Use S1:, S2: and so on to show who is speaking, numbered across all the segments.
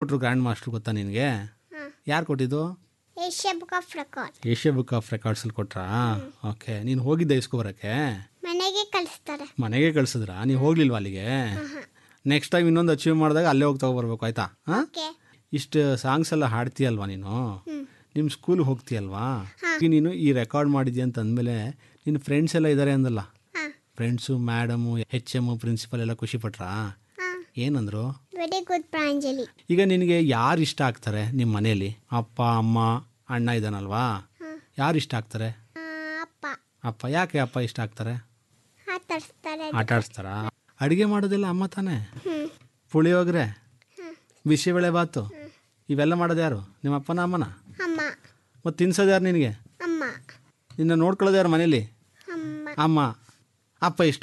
S1: ಕೊಟ್ಟರು grand master ಗೊತ್ತಾ ನಿನಗೆ ಯಾರು ಕೊಟ್ಟಿದ್ದು
S2: Asia book of record
S1: Asia book of ರೆಕಾರ್ಡ್ಸಲ್ಲಿ ಕೊಟ್ರಾ ಓಕೆ ನೀನು ಹೋಗಿದ್ದೆ ಇಸ್ಕೊಬರಕ್ಕೆ
S2: ಮನೆಗೆ ಕಳಿಸ್ತಾರೆ
S1: ಮನೆಗೆ ಕಳ್ಸಿದ್ರಾ ನೀವು ಹೋಗ್ಲಿಲ್ವಾ ಅಲ್ಲಿಗೆ ನೆಕ್ಸ್ಟ್ ಟೈಮ್ ಇನ್ನೊಂದು ಅಚೀವ್ ಮಾಡಿದಾಗ ಅಲ್ಲೇ ಹೋಗಿ ತಗೊಬರ್ಬೇಕು ಆಯ್ತಾ ಹಾಂ
S2: ಓಕೆ
S1: ಇಷ್ಟು ಸಾಂಗ್ಸ್ ಎಲ್ಲ ಹಾಡ್ತೀಯಲ್ವಾ ನೀನು ನಿಮ್ಮ ಸ್ಕೂಲ್ ಹೋಗ್ತೀಯಲ್ವಾ ಈಗ ನೀನು ಈ ರೆಕಾರ್ಡ್ ಮಾಡಿದ್ಯಾ ಅಂತ ಅಂದಮೇಲೆ ನಿನ್ನ ಫ್ರೆಂಡ್ಸ್ ಎಲ್ಲ ಇದ್ದಾರೆ ಅಂದಲ್ಲ
S2: ಹಾಂ
S1: friends madam H M principal ಎಲ್ಲ ಖುಷಿ ಪಟ್ರಾ
S2: ಹಾಂ
S1: ಏನಂದ್ರು
S2: ವೆರಿ ಗುಡ್ ಪ್ರಾಂಜಲಿ
S1: ಈಗ ನಿನಗೆ ಯಾರು ಇಷ್ಟ ಆಗ್ತಾರೆ ನಿಮ್ಮ ಮನೆಯಲ್ಲಿ ಅಪ್ಪ ಅಮ್ಮ ಅಣ್ಣ ಇದ್ದಾನಲ್ವಾ ಯಾರು ಇಷ್ಟ ಆಗ್ತಾರೆ
S2: ಆ, ಅಪ್ಪ
S1: ಅಪ್ಪ ಯಾಕೆ ಅಪ್ಪ ಇಷ್ಟ ಆಗ್ತಾರೆ
S2: ಆತರಿಸ್ತಾರೆ
S1: ಆಟ ಆಡಿಸ್ತಾರಾ ಅಡುಗೆ ಮಾಡೋದಿಲ್ಲ ಅಮ್ಮ ತಾನೇ
S2: ಹ್ಞೂ
S1: ಪುಳಿಯೋಗರೆ ಬಿಸಿಬೇಳೆ ಬಾತು ಇವೆಲ್ಲ ಮಾಡೋದು ಯಾರು ನಿಮ್ಮ ಅಪ್ಪನ ಅಮ್ಮನ
S2: ಅಮ್ಮ
S1: ಮತ್ತು ತಿನ್ಸೋದು ಯಾರು ನಿನಗೆ
S2: ಅಮ್ಮ
S1: ನಿನ್ನ ನೋಡ್ಕೊಳ್ಳೋದು ಯಾರು ಮನೇಲಿ
S2: ಅಮ್ಮ
S1: ಅಮ್ಮ ಅಪ್ಪ ಇಷ್ಟ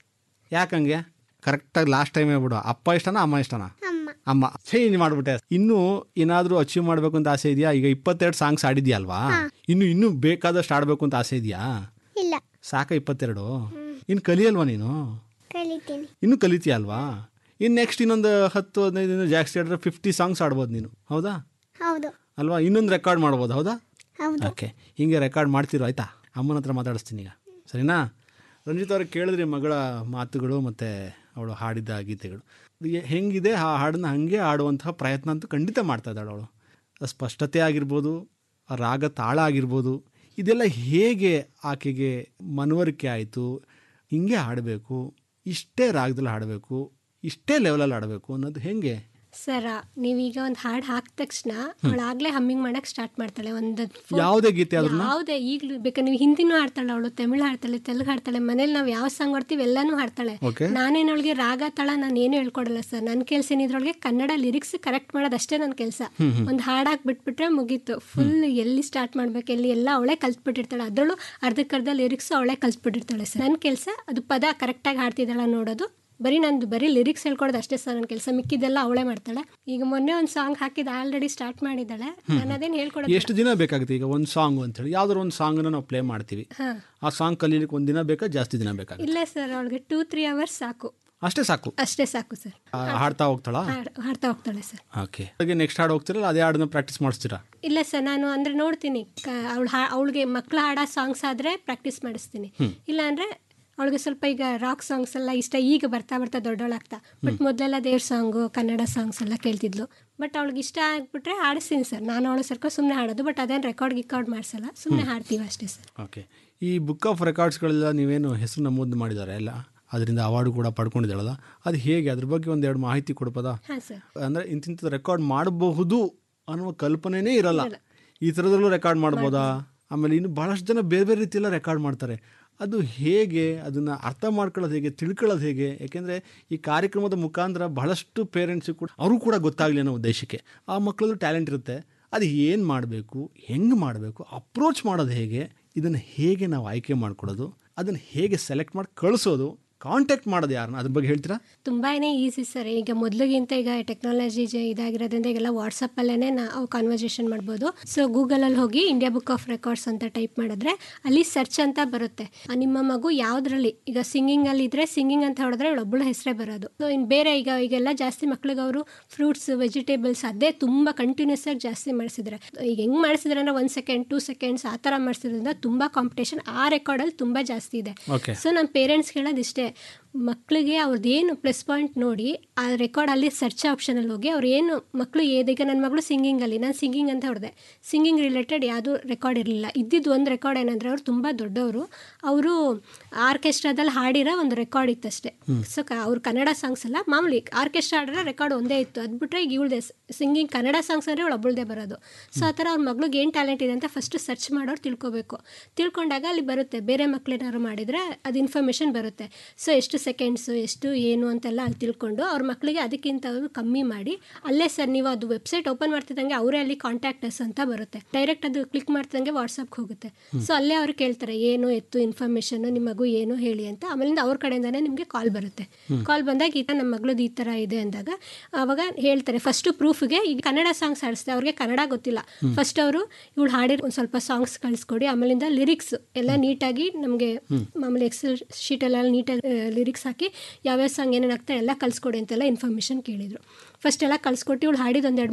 S1: ಯಾಕಂಗೆ ಕರೆಕ್ಟಾಗಿ ಲಾಸ್ಟ್ ಟೈಮ್ ಹೇಳ್ಬಿಡು ಅಪ್ಪ ಇಷ್ಟನಾ ಅಮ್ಮ ಇಷ್ಟನಾ
S2: ಅಮ್ಮ
S1: ಅಮ್ಮ ಚೇಂಜ್ ಮಾಡ್ಬಿಟ್ಟೆ ಇನ್ನೂ ಏನಾದರೂ ಅಚೀವ್ ಮಾಡಬೇಕು ಅಂತ ಆಸೆ ಇದೆಯಾ ಈಗ ಇಪ್ಪತ್ತೆರಡು ಸಾಂಗ್ಸ್ ಆಡಿದ್ಯಾ ಅಲ್ವಾ ಇನ್ನು ಇನ್ನೂ ಬೇಕಾದಷ್ಟು ಆಡಬೇಕು ಅಂತ ಆಸೆ ಇದೆಯಾ
S2: ಇಲ್ಲ
S1: ಸಾಕ ಇಪ್ಪತ್ತೆರಡು ಇನ್ನು ಕಲಿಯಲ್ವಾ ನೀನು
S2: ಕಲಿತೀನಿ
S1: ಇನ್ನೂ ಕಲಿತೀಯ ಅಲ್ವಾ ಇನ್ನು ನೆಕ್ಸ್ಟ್ ಇನ್ನೊಂದು ಹತ್ತು ಹದಿನೈದು ದಿನ ಜಾಸ್ತಿ ಆಡಿದ್ರೆ ಫಿಫ್ಟಿ ಸಾಂಗ್ಸ್ ಆಡ್ಬೋದು ನೀನು ಹೌದಾ
S2: ಹೌದು
S1: ಅಲ್ವಾ ಇನ್ನೊಂದು ರೆಕಾರ್ಡ್ ಮಾಡ್ಬೋದು ಹೌದಾ
S2: ಹೌದು
S1: ಓಕೆ ಹಿಂಗೆ ರೆಕಾರ್ಡ್ ಮಾಡ್ತಿರೋ ಆಯ್ತಾ ಅಮ್ಮನ ಹತ್ರ ಮಾತಾಡಿಸ್ತೀನಿ ಈಗ ಸರಿನಾ ರಂಜಿತ್ ಅವ್ರಿಗೆ ಕೇಳಿದ್ರಿ ಮಗಳ ಮಾತುಗಳು ಮತ್ತು ಅವಳು ಹಾಡಿದ ಗೀತೆಗಳು ಅದು ಎ- ಹೆಂಗಿದೆ ಆ ಹಾಡನ್ನ ಹಾಗೆ ಆಡುವಂತಹ ಪ್ರಯತ್ನ ಅಂತೂ ಖಂಡಿತ ಮಾಡ್ತಾ ಇದ್ದಾಳೆ ಅವಳು ಆ ಸ್ಪಷ್ಟತೆ ಆಗಿರ್ಬೋದು ಆ ರಾಗ ತಾಳ ಆಗಿರ್ಬೋದು ಇದೆಲ್ಲ ಹೇಗೆ ಆಕೆಗೆ ಮನವರಿಕೆ ಆಯಿತು ಹಿಂಗೆ ಹಾಡಬೇಕು ಇಷ್ಟೇ ರಾಗದಲ್ಲಿ ಹಾಡಬೇಕು ಇಷ್ಟೇ ಲೆವೆಲಲ್ಲಿ ಆಡಬೇಕು ಅನ್ನೋದು ಹೆಂಗೆ
S3: ಸರ ನೀವೀಗ ಒಂದು ಹಾಡು ಹಾಕಿದ ತಕ್ಷಣ ಅವಳಾಗ್ಲೇ ಹಮ್ಮಿಂಗ್ ಮಾಡಕ್ ಸ್ಟಾರ್ಟ್ ಮಾಡ್ತಾಳೆ ಒಂದು
S1: ಯಾವುದೇ ಗೀತೆ ಆದ್ರೂ
S3: ಯಾವುದೇ ಈಗಲೂ ಬೇಕಾದ್ರೆ ನೀವು ಹಿಂದಿನೂ ಹಾಡ್ತಾಳೆ ಅವಳು ತಮಿಳು ಹಾಡ್ತಾಳೆ ತೆಲುಗು ಹಾಡ್ತಾಳೆ ಮನೇಲಿ ನಾವು ಯಾವ ಸಾಂಗ್ ಆಡ್ತೀವಿ ಎಲ್ಲಾನು ಹಾಡ್ತಾಳೆ
S1: ಓಕೆ
S3: ನಾನೇನು ಅವಳಿಗೆ ರಾಗ ತಳ ನಾನು ಏನು ಹೇಳ್ಕೊಡಲ್ಲ ಸರ್ ನನ್ನ ಕೆಲಸ ಏನಿದ್ರೊಳಗೆ ಕನ್ನಡ ಲಿರಿಕ್ಸ್ ಕರೆಕ್ಟ್ ಮಾಡೋದಷ್ಟೇ ನನ್ನ ಕೆಲಸ ಒಂದು ಹಾಡಾಕ್ ಬಿಟ್ಬಿಟ್ರೆ ಮುಗೀತು ಫುಲ್ ಎಲ್ಲಿ ಸ್ಟಾರ್ಟ್ ಮಾಡ್ಬೇಕು ಎಲ್ಲಿ ಎಲ್ಲ ಅವಳೇ ಕಲ್ತ್ಬಿಟ್ಟಿರ್ತಾಳೆ ಅದರಲ್ಲೂ ಅರ್ಧಕ್ಕರ್ಧ ಲಿರಿಕ್ಸ್ ಅವಳೇ ಕಲ್ತ್ಬಿಟ್ಟಿರ್ತಾಳೆ ಸರ್ ನನ್ನ ಕೆಲಸ ಅದು ಪದ ಕರೆಕ್ಟಾಗಿ ಹಾಡ್ತಿದ್ದಾಳ ನೋಡೋದು ಬರೀ ನಂದು ಬರೀ ಲಿರಿಕ್ಸ್ ಹೇಳ್ಕೊಡೋದು ಅಷ್ಟೇ ಸರ್ ನನ್ನ ಕೆಲಸ ಮಿಕ್ಕಿದ್ದೆಲ್ಲ ಅವಳೇ ಮಾಡ್ತಾಳೆ ಈಗ ಮೊನ್ನೆ ಒಂದು ಸಾಂಗ್ ಹಾಕಿದ ಆಲ್ರೆಡಿ ಸ್ಟಾರ್ಟ್ ಮಾಡಿದ್ದಾಳೆ ನಾನು ಅದೇನು ಹೇಳ್ಕೊಡೋದು
S1: ಎಷ್ಟು ದಿನ ಬೇಕಾಗುತ್ತೆ ಈಗ ಒಂದು ಸಾಂಗ್ ಅಂತೇಳಿ ಯಾವ್ದಾದ್ರು ಒಂದು ಸಾಂಗನ್ನ ನಾವು ಪ್ಲೇ ಮಾಡ್ತೀವಿ
S3: ಹಾಂ
S1: ಆ ಸಾಂಗ್ ಕಲೀಲಿಕ್ಕೆ ಒಂದು ದಿನ ಬೇಕಾ ಜಾಸ್ತಿ ದಿನ ಬೇಕಾಗುತ್ತೆ
S3: ಇಲ್ಲ ಸರ್ ಅವಳಿಗೆ ಟೂ ತ್ರೀ ಅವರ್ಸ್ ಸಾಕು
S1: ಅಷ್ಟೇ ಸಾಕು
S3: ಅಷ್ಟೇ ಸಾಕು ಸರ್
S1: ಆ, ಹಾಡ್ತಾ ಹೋಗ್ತಾಳಾ
S3: ಹಾಡ್- ಹಾಡ್ತಾ ಹೋಗ್ತಾಳೆ ಸರ್
S1: ಓಕೆ ಹಾಗೆ ನೆಕ್ಸ್ಟ್ ಹಾಡು ಹೋಗ್ತಿರಲ್ಲ ಅದೇ ಹಾಡನ್ನ ಪ್ರಾಕ್ಟೀಸ್ ಮಾಡಿಸ್ತೀರಾ
S3: ಇಲ್ಲ ಸರ್ ನಾನು ಅಂದರೆ ನೋಡ್ತೀನಿ ಅವಳು ಹಾ ಅವಳಿಗೆ ಮಕ್ಳು ಹಾಡೋ ಸಾಂಗ್ಸ್ ಆದರೆ ಪ್ರಾಕ್ಟೀಸ್ ಮಾಡಿಸ್ತೀನಿ ಇಲ್ಲ ಅಂದರೆ ಅವಳಿಗೆ ಸ್ವಲ್ಪ ಈಗ ರಾಕ್ ಸಾಂಗ್ಸ್ ಎಲ್ಲ ಇಷ್ಟ ಈಗ ಬರ್ತಾ ಬರ್ತಾ ದೊಡ್ಡವಳಾಗ್ತಾ ಬಟ್ ಮೊದಲೆಲ್ಲ ದೇವ್ರ ಸಾಂಗು ಕನ್ನಡ ಸಾಂಗ್ಸ್ ಎಲ್ಲ ಕೇಳ್ತಿದ್ಲು ಬಟ್ ಅವಳಿಗೆ ಇಷ್ಟ ಆಗ್ಬಿಟ್ರೆ ಹಾಡಿಸ್ತೀನಿ ಸರ್ ನಾನು ಅವಳು ಸರ್ಕೊ ಸುಮ್ಮನೆ ಹಾಡೋದು ಬಟ್ ಅದೇನು ರೆಕಾರ್ಡ್ ಗಿಕಾರ್ಡ್ ಮಾಡಿಸಲ್ಲ ಸುಮ್ಮನೆ ಹಾಡ್ತೀವಿ ಅಷ್ಟೇ ಸರ್
S1: ಓಕೆ ಈ ಬುಕ್ ಆಫ್ ರೆಕಾರ್ಡ್ಸ್ಗಳೆಲ್ಲ ನೀವೇನು ಹೆಸರು ನಮೂದು ಮಾಡಿದ್ದಾರೆ ಎಲ್ಲ ಅದರಿಂದ ಅವಾರ್ಡು ಕೂಡ ಪಡ್ಕೊಂಡಿದ್ದಾಳಲ್ಲ ಅದು ಹೇಗೆ ಅದ್ರ ಬಗ್ಗೆ ಒಂದೆರಡು ಮಾಹಿತಿ ಕೊಡ್ಬೋದಾ
S3: ಹಾಂ ಸರ್
S1: ಅಂದರೆ ಇಂತಿಂಥ ರೆಕಾರ್ಡ್ ಮಾಡಬಹುದು ಅನ್ನುವ ಕಲ್ಪನೆನೇ ಇರಲ್ಲ ಈ ಥರದಲ್ಲೂ ರೆಕಾರ್ಡ್ ಮಾಡ್ಬೋದಾ ಆಮೇಲೆ ಇನ್ನು ಭಾಳಷ್ಟು ಜನ ಬೇರೆ ಬೇರೆ ರೀತಿಯೆಲ್ಲ ರೆಕಾರ್ಡ್ ಮಾಡ್ತಾರೆ ಅದು ಹೇಗೆ ಅದನ್ನು ಅರ್ಥ ಮಾಡ್ಕೊಳ್ಳೋದು ಹೇಗೆ ತಿಳ್ಕೊಳ್ಳೋದು ಹೇಗೆ ಯಾಕೆಂದರೆ ಈ ಕಾರ್ಯಕ್ರಮದ ಮುಖಾಂತರ ಬಹಳಷ್ಟು ಪೇರೆಂಟ್ಸಿಗೆ ಕೂಡ ಅವರು ಕೂಡ ಗೊತ್ತಾಗಲಿ ಅನ್ನೋ ಉದ್ದೇಶಕ್ಕೆ ಆ ಮಕ್ಕಳಲ್ಲೂ ಟ್ಯಾಲೆಂಟ್ ಇರುತ್ತೆ ಅದು ಏನು ಮಾಡಬೇಕು ಹೆಂಗೆ ಮಾಡಬೇಕು ಅಪ್ರೋಚ್ ಮಾಡೋದು ಹೇಗೆ ಇದನ್ನು ಹೇಗೆ ನಾವು ಆಯ್ಕೆ ಮಾಡ್ಕೊಳ್ಳೋದು ಅದನ್ನು ಹೇಗೆ ಸೆಲೆಕ್ಟ್ ಮಾಡಿ ಕಳಿಸೋದು ಕಾಂಟ್ಯಾಕ್ಟ್ ಮಾಡೋದು ಯಾರನ್ನ ಅದ್ರ ಬಗ್ಗೆ ಹೇಳ್ತೀರಾ
S3: ತುಂಬಾ ಈಸಿ ಸರ್ ಈಗ ಮೊದಲಿಗಿಂತ ಈಗ ಟೆಕ್ನಾಲಜಿ ಇದಾಗಿರೋದ್ರಿಂದ ಈಗೆಲ್ಲ ವಾಟ್ಸಪ್ಪಲ್ಲೇ ನಾವು ಕಾನ್ವರ್ಸೇಷನ್ ಮಾಡ್ಬೋದು ಸೊ ಗೂಗಲಲ್ಲಿ ಹೋಗಿ ಇಂಡಿಯಾ ಬುಕ್ ಆಫ್ ರೆಕಾರ್ಡ್ಸ್ ಅಂತ ಟೈಪ್ ಮಾಡಿದ್ರೆ ಅಲ್ಲಿ ಸರ್ಚ್ ಅಂತ ಬರುತ್ತೆ ಆ ನಿಮ್ಮ ಮಗು ಯಾವುದ್ರಲ್ಲಿ ಈಗ ಸಿಂಗಿಂಗಲ್ಲಿ ಇದ್ರೆ ಸಿಂಗಿಂಗ್ ಅಂತ ಹೇಳಿದ್ರೆ ಒಬ್ಬಳ ಹೆಸರೇ ಬರೋದು ಸೊ ಇನ್ನು ಬೇರೆ ಈಗ ಈಗೆಲ್ಲ ಜಾಸ್ತಿ ಮಕ್ಳಿಗೆ ಅವರು ಫ್ರೂಟ್ಸ್ ವೆಜಿಟೇಬಲ್ಸ್ ಅದೇ ತುಂಬ ಕಂಟಿನ್ಯೂಸ್ ಆಗಿ ಜಾಸ್ತಿ ಮಾಡಿಸಿದ್ರೆ ಈಗ ಹೆಂಗೆ ಮಾಡಿಸಿದ್ರೆ ಅಂದ್ರೆ ಒಂದು ಸೆಕೆಂಡ್ ಟೂ ಸೆಕೆಂಡ್ಸ್ ಆ ಥರ ಮಾಡಿಸಿದ್ರಿಂದ ತುಂಬ ಕಾಂಪಿಟೇಷನ್ ಆ ರೆಕಾರ್ಡಲ್ಲಿ ತುಂಬ ಜಾಸ್ತಿ ಇದೆ
S1: ಓಕೆ
S3: ಸೊ ನಮ್ಮ ಪೇರೆಂಟ್ಸ್ ಹೇಳೋದು ಇಷ್ಟೇ ಮಕ್ಕಳಿಗೆ ಅವ್ರದ್ದೇನು ಪ್ಲಸ್ ಪಾಯಿಂಟ್ ನೋಡಿ ಆ ರೆಕಾರ್ಡ್ ಅಲ್ಲಿ ಸರ್ಚ್ ಆಪ್ಷನಲ್ಲಿ ಹೋಗಿ ಅವ್ರು ಏನು ಮಕ್ಕಳು ಏದೀಗ ನನ್ನ ಮಗಳು ಸಿಂಗಿಂಗಲ್ಲಿ ನಾನು ಸಿಂಗಿಂಗ್ ಅಂತ ಹೊಡೆದೆ ಸಿಂಗಿಂಗ್ ರಿಲೇಟೆಡ್ ಯಾವುದೂ ರೆಕಾರ್ಡ್ ಇರಲಿಲ್ಲ ಇದ್ದಿದ್ದು ಒಂದು ರೆಕಾರ್ಡ್ ಏನಂದರೆ ಅವ್ರು ತುಂಬ ದೊಡ್ಡವರು ಅವರು ಆರ್ಕೆಸ್ಟ್ರಾದಲ್ಲಿ ಹಾಡಿರೋ ಒಂದು ರೆಕಾರ್ಡ್ ಇತ್ತಷ್ಟೇ ಸೊ ಕ ಅವ್ರು ಕನ್ನಡ ಸಾಂಗ್ಸ್ ಎಲ್ಲ ಮಾಮೂಲಿ ಆರ್ಕೆಸ್ಟ್ರಾ ಹಾಡಿರೋ ರೆಕಾರ್ಡ್ ಒಂದೇ ಇತ್ತು ಅದು ಬಿಟ್ಟರೆ ಈಗ ಇವಳದೆ ಸಿಂಗಿಂಗ್ ಕನ್ನಡ ಸಾಂಗ್ಸ್ ಅಂದರೆ ಅವಳು ಒಬ್ಬಳದೇ ಬರೋದು ಸೊ ಆ ಥರ ಅವ್ರ ಮಗಳಿಗೆ ಏನು ಟ್ಯಾಲೆಂಟ್ ಇದೆ ಅಂತ ಫಸ್ಟ್ ಸರ್ಚ್ ಮಾಡೋರು ತಿಳ್ಕೊಬೇಕು ತಿಳ್ಕೊಂಡಾಗ ಅಲ್ಲಿ ಬರುತ್ತೆ ಬೇರೆ ಮಕ್ಳೇನಾದ್ರು ಮಾಡಿದರೆ ಅದು ಇನ್ಫಾರ್ಮೇಷನ್ ಬರುತ್ತೆ ಸೊ ಎಷ್ಟು ಸೆಕೆಂಡ್ಸು ಎಷ್ಟು ಏನು ಅಂತೆಲ್ಲ ಅಲ್ಲಿ ತಿಳ್ಕೊಂಡು ಅವ್ರ ಮಕ್ಕಳಿಗೆ ಅದಕ್ಕಿಂತ ಅವ್ರು ಕಮ್ಮಿ ಮಾಡಿ ಅಲ್ಲೇ ಸರ್ ನೀವು ಅದು ವೆಬ್ಸೈಟ್ ಓಪನ್ ಮಾಡ್ತಿದ್ದಂಗೆ ಅವರೇ ಅಲ್ಲಿ ಕಾಂಟ್ಯಾಕ್ಟ್ ಅಸ್ ಅಂತ ಬರುತ್ತೆ ಡೈರೆಕ್ಟ್ ಅದು ಕ್ಲಿಕ್ ಮಾಡ್ತಿದ್ದಂಗೆ ವಾಟ್ಸಪ್ಗೆ ಹೋಗುತ್ತೆ ಸೊ ಅಲ್ಲೇ ಅವ್ರು ಕೇಳ್ತಾರೆ ಏನು ಎತ್ತು ಇನ್ಫಾರ್ಮೇಷನ್ ನಿಮ್ಮ ಮಗು ಏನು ಹೇಳಿ ಅಂತ ಆಮೇಲಿಂದ ಅವ್ರ ಕಡೆಯಿಂದನೇ ನಿಮಗೆ ಕಾಲ್ ಬರುತ್ತೆ ಕಾಲ್ ಬಂದಾಗ ಈ ಥರ ನಮ್ಮ ಮಗಳದ್ದು ಈ ಥರ ಇದೆ ಅಂದಾಗ ಅವಾಗ ಹೇಳ್ತಾರೆ ಫಸ್ಟು ಪ್ರೂಫ್ಗೆ ಈಗ ಕನ್ನಡ ಸಾಂಗ್ಸ್ ಹಾಡಿಸ್ದೆ ಅವ್ರಿಗೆ ಕನ್ನಡ ಗೊತ್ತಿಲ್ಲ ಫಸ್ಟ್ ಅವರು ಇವಳು ಹಾಡಿರೋ ಒಂದು ಸ್ವಲ್ಪ ಸಾಂಗ್ಸ್ ಕಳಿಸ್ಕೊಡಿ ಆಮೇಲಿಂದ ಲಿರಿಕ್ಸ್ ಎಲ್ಲ ನೀಟಾಗಿ ನಮಗೆ ಮಾಮೂಲಿ ಎಕ್ಸೆಲ್ ಶೀಟಲ್ಲೆಲ್ಲ ನೀಟಾಗಿ ಲಿರಿಕ್ಸ್ ಹಾಕಿ ಯಾವ್ಯಾವ ಸಾಂಗ್ ಏನೇನು ಆಗ್ತಾ ಎಲ್ಲ ಕಳಿಸ್ಕೊಡಿ ಅಂತೆಲ್ಲ ಇನ್ಫಾರ್ಮೇಷನ್ ಕೇಳಿದರು ಫಸ್ಟ್ ಎಲ್ಲ ಕಳಿಸ್ಕೊಟ್ಟು ಇವಳು ಹಾಡಿದ ಒಂದೆರಡು